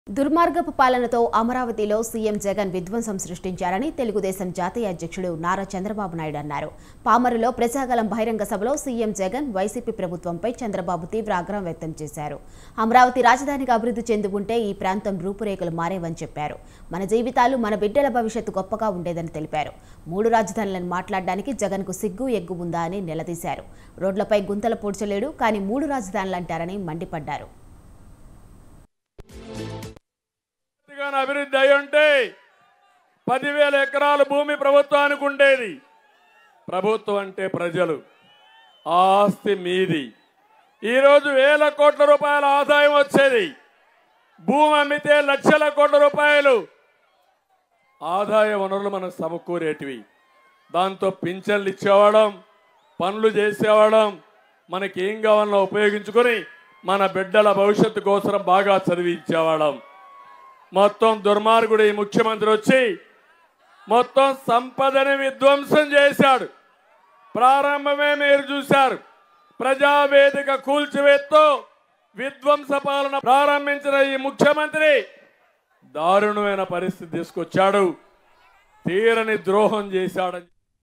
దుర్మార్గపు పాలనతో అమరావతిలో సీఎం జగన్ విధ్వంసం సృష్టించారని తెలుగుదేశం జాతీయ అధ్యక్షుడు నారా చంద్రబాబు నాయుడు అన్నారు పామరులో ప్రజాగలం బహిరంగ సభలో సీఎం జగన్ వైసీపీ ప్రభుత్వంపై చంద్రబాబు తీవ్ర ఆగ్రహం వ్యక్తం చేశారు అమరావతి రాజధానిగా అభివృద్ధి చెంది ఉంటే ఈ ప్రాంతం రూపురేఖలు మారేవని చెప్పారు మన జీవితాలు మన బిడ్డల భవిష్యత్తు గొప్పగా ఉండేదని తెలిపారు మూడు రాజధానులను మాట్లాడడానికి జగన్కు సిగ్గు ఎగ్గు ఉందా అని నిలదీశారు రోడ్లపై గుంతలు పూడ్చలేడు కానీ మూడు రాజధానులు అంటారని మండిపడ్డారు పూర్తిగా అభివృద్ధి అయి ఉంటే పదివేల ఎకరాల భూమి ప్రభుత్వానికి ఉండేది ప్రభుత్వం అంటే ప్రజలు ఆ ఆస్తి మీది ఈరోజు వేల కోట్ల రూపాయల ఆదాయం వచ్చేది భూమి అమ్మితే లక్షల కోట్ల రూపాయలు ఆదాయ వనరులు మనం సమకూరేటివి దాంతో పింఛన్లు ఇచ్చేవాడం పనులు చేసేవాడం మనకి ఏం కావాలన్నా ఉపయోగించుకొని మన బిడ్డల భవిష్యత్తు కోసం బాగా చదివించేవాళ్ళం మొత్తం దుర్మార్గుడు ఈ ముఖ్యమంత్రి వచ్చి మొత్తం సంపదని విధ్వంసం చేశాడు ప్రారంభమే మీరు చూశారు ప్రజావేదిక కూల్చివేత్తో విధ్వంస పాలన ప్రారంభించిన ఈ ముఖ్యమంత్రి దారుణమైన పరిస్థితి తీసుకొచ్చాడు తీరని ద్రోహం చేశాడని